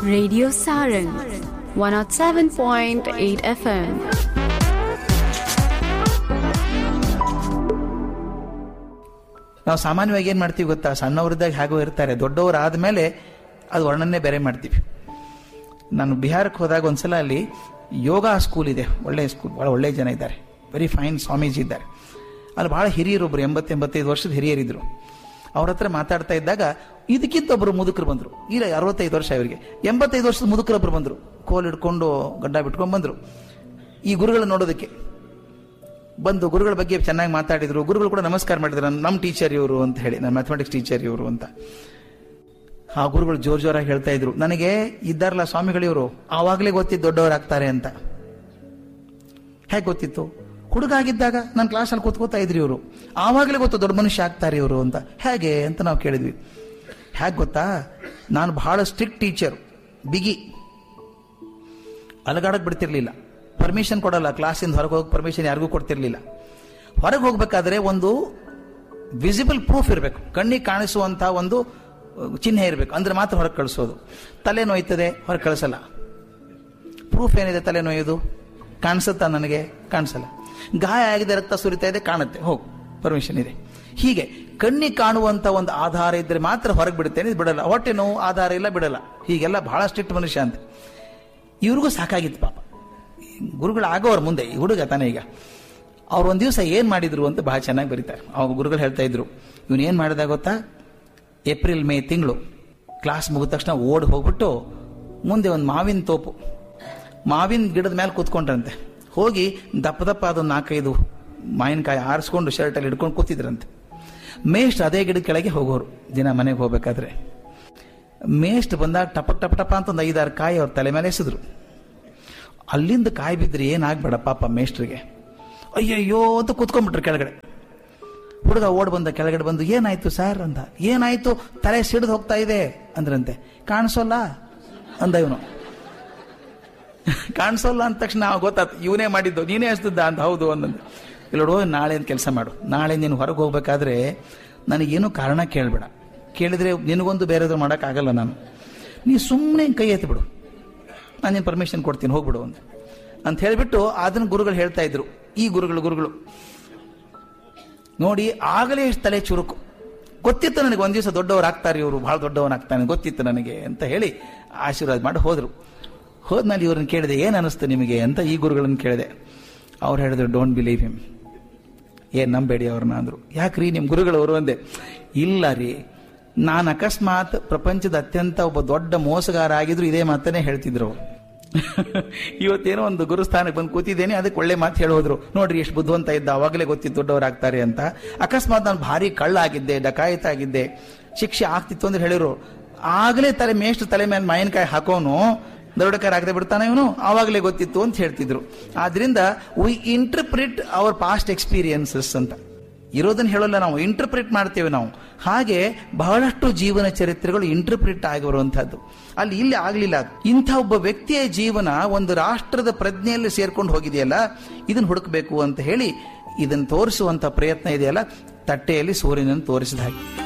Radio Saran 107.8 FM. ನಾವು ಸಾಮಾನ್ಯವಾಗಿ ಏನು ಮಾಡ್ತೀವಿ ಗೊತ್ತಾ ಸಣ್ಣವರಿದ್ದಾಗ ಹೇಗೋ ಇರ್ತಾರೆ ದೊಡ್ಡವರು ಆದಮೇಲೆ ಅದು ವರ್ಣನೆ ಬೇರೆ ಮಾಡ್ತೀವಿ ನಾನು ಬಿಹಾರಕ್ಕೆ ಹೋದಾಗ ಒಂದ್ಸಲ ಅಲ್ಲಿ ಯೋಗ ಸ್ಕೂಲ್ ಇದೆ ಒಳ್ಳೆಯ ಸ್ಕೂಲ್ ಭಾಳ ಒಳ್ಳೆಯ ಜನ ಇದ್ದಾರೆ ವೆರಿ ಫೈನ್ ಸ್ವಾಮೀಜಿ ಇದ್ದಾರೆ ಅಲ್ಲಿ ಭಾಳ ಹಿರಿಯರೊಬ್ಬರು ಎಂಬತ್ತು ಎಂಬತ್ತೈದು ವರ್ಷದ ಹಿರಿಯರಿದ್ರು ಅವ್ರ ಹತ್ರ ಮಾತಾಡ್ತಾ ಇದ್ದಾಗ ಇದಕ್ಕಿಂತ ಒಬ್ಬರು ಮುದುಕರು ಬಂದರು ಇಲ್ಲ ಅರವತ್ತೈದು ವರ್ಷ ಇವರಿಗೆ ಎಂಬತ್ತೈದು ವರ್ಷದ ಮುದುಕರೊಬ್ಬರು ಬಂದರು ಕೋಲ್ ಹಿಡ್ಕೊಂಡು ಗಡ್ಡ ಬಿಟ್ಕೊಂಡು ಬಂದರು ಈ ಗುರುಗಳನ್ನ ನೋಡೋದಕ್ಕೆ ಬಂದು ಗುರುಗಳ ಬಗ್ಗೆ ಚೆನ್ನಾಗಿ ಮಾತಾಡಿದ್ರು ಗುರುಗಳು ಕೂಡ ನಮಸ್ಕಾರ ಮಾಡಿದ್ರು ನಮ್ಮ ಟೀಚರ್ ಇವರು ಅಂತ ಹೇಳಿ ನನ್ನ ಮ್ಯಾಥಮೆಟಿಕ್ಸ್ ಟೀಚರ್ ಇವರು ಅಂತ ಆ ಗುರುಗಳು ಜೋರ್ ಜೋರಾಗಿ ಹೇಳ್ತಾ ಇದ್ರು ನನಗೆ ಇದ್ದಾರಲ್ಲ ಸ್ವಾಮಿಗಳಿವರು ಆವಾಗಲೇ ಗೊತ್ತಿದ್ದು ದೊಡ್ಡವರಾಗ್ತಾರೆ ಅಂತ ಹೇಗೆ ಗೊತ್ತಿತ್ತು ಹುಡುಗ ಆಗಿದ್ದಾಗ ನನ್ನ ಕ್ಲಾಸಲ್ಲಿ ಕೂತ್ಕೋತಾ ಇದ್ರಿ ಇವರು ಆವಾಗಲೇ ಗೊತ್ತು ದೊಡ್ಡ ಮನುಷ್ಯ ಆಗ್ತಾರೆ ಇವರು ಅಂತ ಹೇಗೆ ಅಂತ ನಾವು ಕೇಳಿದ್ವಿ ಹೇಗೆ ಗೊತ್ತಾ ನಾನು ಬಹಳ ಸ್ಟ್ರಿಕ್ಟ್ ಟೀಚರ್ ಬಿಗಿ ಅಲಗಾಡಕ್ ಬಿಡ್ತಿರ್ಲಿಲ್ಲ ಪರ್ಮಿಷನ್ ಕೊಡಲ್ಲ ಕ್ಲಾಸಿಂದ ಹೊರಗೆ ಹೋಗಿ ಪರ್ಮಿಷನ್ ಯಾರಿಗೂ ಕೊಡ್ತಿರ್ಲಿಲ್ಲ ಹೊರಗೆ ಹೋಗ್ಬೇಕಾದ್ರೆ ಒಂದು ವಿಸಿಬಲ್ ಪ್ರೂಫ್ ಇರಬೇಕು ಕಣ್ಣಿಗೆ ಕಾಣಿಸುವಂತಹ ಒಂದು ಚಿಹ್ನೆ ಇರಬೇಕು ಅಂದ್ರೆ ಮಾತ್ರ ಹೊರಗೆ ಕಳಿಸೋದು ತಲೆ ನೋಯ್ತದೆ ಹೊರಗೆ ಕಳಿಸಲ್ಲ ಪ್ರೂಫ್ ಏನಿದೆ ತಲೆ ನೋಯೋದು ಕಾಣಿಸುತ್ತಾ ನನಗೆ ಕಾಣಿಸಲ್ಲ ಗಾಯ ಆಗಿದೆ ರಕ್ತ ಸುರಿತಾ ಇದೆ ಕಾಣುತ್ತೆ ಹೋಗು ಪರ್ಮಿಷನ್ ಇದೆ ಹೀಗೆ ಕಣ್ಣಿಗೆ ಕಾಣುವಂತ ಒಂದು ಆಧಾರ ಇದ್ರೆ ಮಾತ್ರ ಹೊರಗೆ ಬಿಡುತ್ತೇನೆ ಇದು ಬಿಡಲ್ಲ ಹೊಟ್ಟೆ ನೋವು ಆಧಾರ ಇಲ್ಲ ಬಿಡಲ್ಲ ಹೀಗೆಲ್ಲ ಬಹಳ ಸ್ಟ್ರಿಕ್ಟ್ ಮನುಷ್ಯ ಅಂತ ಇವ್ರಿಗೂ ಸಾಕಾಗಿತ್ತು ಪಾಪ ಗುರುಗಳು ಆಗೋರು ಮುಂದೆ ಈ ಹುಡುಗ ತಾನೇ ಈಗ ಅವ್ರು ಒಂದು ದಿವಸ ಏನು ಮಾಡಿದ್ರು ಅಂತ ಬಹಳ ಚೆನ್ನಾಗಿ ಬರೀತಾರೆ ಅವ್ರು ಗುರುಗಳು ಹೇಳ್ತಾ ಇದ್ರು ಇವನು ಏನು ಮಾಡಿದ ಗೊತ್ತಾ ಏಪ್ರಿಲ್ ಮೇ ತಿಂಗಳು ಕ್ಲಾಸ್ ಮುಗಿದ ತಕ್ಷಣ ಓಡಿ ಹೋಗ್ಬಿಟ್ಟು ಮುಂದೆ ಒಂದು ಮಾವಿನ ತೋಪು ಮಾವಿನ ಗಿಡದ ಮೇಲೆ ಕೂತ್ಕೊಂಡ್ರಂತೆ ಹೋಗಿ ದಪ್ಪ ದಪ್ಪ ಅದು ನಾಲ್ಕೈದು ಮಾವಿನಕಾಯಿ ಆರಿಸ್ಕೊಂಡು ಶರ್ಟಲ್ಲಿ ಹಿಡ್ಕೊಂಡು ಕೂತಿದ್ರಂತೆ ಮೇಸ್ಟ್ ಅದೇ ಗಿಡದ ಕೆಳಗೆ ಹೋಗೋರು ದಿನ ಮನೆಗೆ ಹೋಗ್ಬೇಕಾದ್ರೆ ಮೇಸ್ಟ್ ಬಂದಾಗ ಟಪ ಟಪ ಟಪ ಅಂತ ಒಂದು ಐದಾರು ಕಾಯಿ ಅವ್ರ ತಲೆ ಮೇಲೆ ಎಸೆದ್ರು ಅಲ್ಲಿಂದ ಕಾಯಿ ಬಿದ್ದರೆ ಏನಾಗ್ಬೇಡ ಪಾಪ ಮೇಷ್ಟ್ರಿಗೆ ಅಯ್ಯಯ್ಯೋ ಅಂತ ಕೂತ್ಕೊಂಡ್ಬಿಟ್ರು ಕೆಳಗಡೆ ಹುಡುಗ ಓಡ್ ಬಂದ ಕೆಳಗಡೆ ಬಂದು ಏನಾಯ್ತು ಸರ್ ಅಂತ ಏನಾಯ್ತು ತಲೆ ಸಿಡಿದು ಹೋಗ್ತಾ ಇದೆ ಅಂದ್ರಂತೆ ಕಾಣಿಸೋಲ್ಲ ಅಂದ ಇವನು ಕಾಣಿಸೋಲ್ಲ ಅಂದ ತಕ್ಷಣ ನಾವು ಗೊತ್ತಾಯ್ತು ಇವನೇ ಮಾಡಿದ್ದು ನೀನೇ ಹಚ್ತಿದ್ದ ಅಂತ ಹೌದು ಅಂದಂದು ಇಲ್ಲೋಡು ನಾಳೆ ಕೆಲಸ ಮಾಡು ನಾಳೆ ನೀನು ಹೊರಗೆ ಹೋಗ್ಬೇಕಾದ್ರೆ ನನಗೇನು ಕಾರಣ ಕೇಳಬೇಡ ಕೇಳಿದ್ರೆ ನಿನಗೊಂದು ಬೇರೆದ್ರು ಮಾಡೋಕ್ಕಾಗಲ್ಲ ನಾನು ನೀ ಸುಮ್ಮನೆ ಕೈ ಎತ್ತಿ ಬಿಡು ನಾನು ನಿನ್ನ ಪರ್ಮಿಷನ್ ಕೊಡ್ತೀನಿ ಹೋಗ್ಬಿಡು ಅಂತ ಅಂತ ಹೇಳಿಬಿಟ್ಟು ಅದನ್ನ ಗುರುಗಳು ಹೇಳ್ತಾ ಇದ್ರು ಈ ಗುರುಗಳು ಗುರುಗಳು ನೋಡಿ ಆಗಲೇ ಇಷ್ಟು ತಲೆ ಚುರುಕು ಗೊತ್ತಿತ್ತು ನನಗೆ ಒಂದ್ ದಿವಸ ದೊಡ್ಡವರಾಗ್ತಾರೆ ಇವರು ಬಹಳ ದೊಡ್ಡವನಾಗ್ತಾನೆ ಗೊತ್ತಿತ್ತು ನನಗೆ ಅಂತ ಹೇಳಿ ಆಶೀರ್ವಾದ ಮಾಡಿ ಹೋದ್ರು ಹೋದ್ಮೇಲೆ ಇವ್ರನ್ನ ಕೇಳಿದೆ ಏನು ಅನಿಸ್ತು ನಿಮಗೆ ಅಂತ ಈ ಗುರುಗಳನ್ನ ಕೇಳಿದೆ ಅವ್ರು ಹೇಳಿದ್ರು ಡೋಂಟ್ ಬಿಲೀವ್ ಹಿಮ್ ಏನ್ ನಂಬೇಡಿ ಅವ್ರನ್ನ ಅಂದ್ರು ಯಾಕ್ರಿ ನಿಮ್ ಗುರುಗಳವರು ಅಂದೆ ಇಲ್ಲ ರೀ ನಾನು ಅಕಸ್ಮಾತ್ ಪ್ರಪಂಚದ ಅತ್ಯಂತ ಒಬ್ಬ ದೊಡ್ಡ ಮೋಸಗಾರ ಆಗಿದ್ರು ಇದೇ ಮಾತನ್ನೇ ಹೇಳ್ತಿದ್ರು ಅವ್ರು ಇವತ್ತೇನೋ ಒಂದು ಗುರುಸ್ಥಾನಕ್ಕೆ ಬಂದು ಕೂತಿದ್ದೇನೆ ಅದಕ್ಕೆ ಒಳ್ಳೆ ಮಾತು ಹೇಳೋದ್ರು ನೋಡ್ರಿ ಎಷ್ಟು ಬುದ್ಧಿವಂತ ಇದ್ದ ಅವಾಗಲೇ ಗೊತ್ತಿತ್ತು ದೊಡ್ಡವರಾಗ್ತಾರೆ ಅಂತ ಅಕಸ್ಮಾತ್ ನಾನು ಭಾರಿ ಕಳ್ಳ ಆಗಿದ್ದೆ ಡಕಾಯಿತ ಆಗಿದ್ದೆ ಶಿಕ್ಷೆ ಆಗ್ತಿತ್ತು ಅಂದ್ರೆ ಹೇಳಿರು ಆಗಲೇ ತಲೆ ಮೇಷ್ಟು ತಲೆ ಮೇಲೆ ಮಾವಿನಕಾಯಿ ಹಾಕೋನು ದೊಡ್ಡಕಾರ ಆಗದೆ ಬಿಡ್ತಾನೆ ಇವನು ಆವಾಗಲೇ ಗೊತ್ತಿತ್ತು ಅಂತ ಹೇಳ್ತಿದ್ರು ಆದ್ರಿಂದ we interpret our past experiences ಅಂತ ಇರೋದನ್ನ ಹೇಳಲ್ಲ ನಾವು ಇಂಟರ್ಪ್ರಿಟ್ ಮಾಡ್ತೇವೆ ನಾವು ಹಾಗೆ ಬಹಳಷ್ಟು ಜೀವನ ಚರಿತ್ರೆಗಳು ಇಂಟರ್ಪ್ರಿಟ್ ಆಗಿ ಬರುವಂತಹದ್ದು ಅಲ್ಲಿ ಇಲ್ಲಿ ಆಗ್ಲಿಲ್ಲ ಇಂಥ ಒಬ್ಬ ವ್ಯಕ್ತಿಯ ಜೀವನ ಒಂದು ರಾಷ್ಟ್ರದ ಪ್ರಜ್ಞೆಯಲ್ಲಿ ಸೇರ್ಕೊಂಡು ಹೋಗಿದೆಯಲ್ಲ ಇದನ್ನ ಹುಡುಕಬೇಕು ಅಂತ ಹೇಳಿ ಇದನ್ನು ತೋರಿಸುವಂತ ಪ್ರಯತ್ನ ಇದೆಯಲ್ಲ ತಟ್ಟೆಯಲ್ಲಿ ಸೂರ್ಯನನ್ನು ತೋರಿಸಿದ ಹಾಗೆ